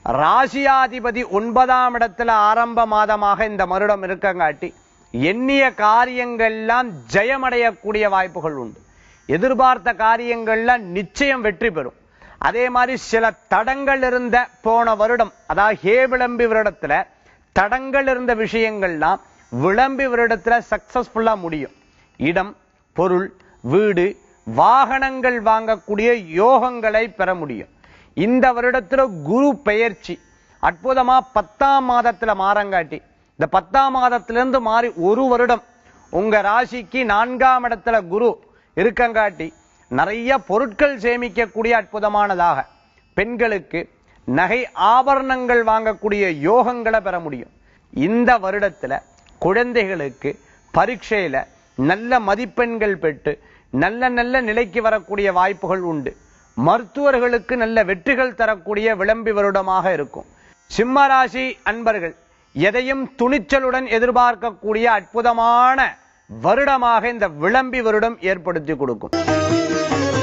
ராசியாதிபதி ஒன்பதாம் இடத்துல ஆரம்ப மாதமாக இந்த வருடம் இருக்கங்காட்டி எண்ணிய காரியங்கள்லாம் ஜெயமடையக்கூடிய வாய்ப்புகள் உண்டு எதிர்பார்த்த காரியங்கள்லாம் நிச்சயம் வெற்றி பெறும் அதே மாதிரி சில தடங்கள் இருந்த போன வருடம் அதாவது ஹே விளம்பி வருடத்துல தடங்கள் இருந்த விஷயங்கள்லாம் விளம்பி வருடத்துல சக்சஸ்ஃபுல்லா முடியும் இடம் பொருள் வீடு வாகனங்கள் வாங்கக்கூடிய யோகங்களை பெற முடியும் இந்த வருடத்துல குரு பெயர்ச்சி அற்புதமா பத்தாம் மாதத்துல மாறங்காட்டி இந்த பத்தாம் மாதத்திலிருந்து மாறி ஒரு வருடம் உங்க ராசிக்கு நான்காம் இடத்துல குரு இருக்கங்காட்டி நிறைய பொருட்கள் சேமிக்கக்கூடிய அற்புதமானதாக பெண்களுக்கு நகை ஆபரணங்கள் வாங்கக்கூடிய யோகங்களை பெற முடியும் இந்த வருடத்துல குழந்தைகளுக்கு பரீட்சையில நல்ல மதிப்பெண்கள் பெற்று நல்ல நல்ல நிலைக்கு வரக்கூடிய வாய்ப்புகள் உண்டு மருத்துவர்களுக்கு நல்ல வெற்றிகள் தரக்கூடிய விளம்பி வருடமாக இருக்கும் சிம்ம ராசி அன்பர்கள் எதையும் துணிச்சலுடன் எதிர்பார்க்கக்கூடிய அற்புதமான வருடமாக இந்த விளம்பி வருடம் ஏற்படுத்தி கொடுக்கும்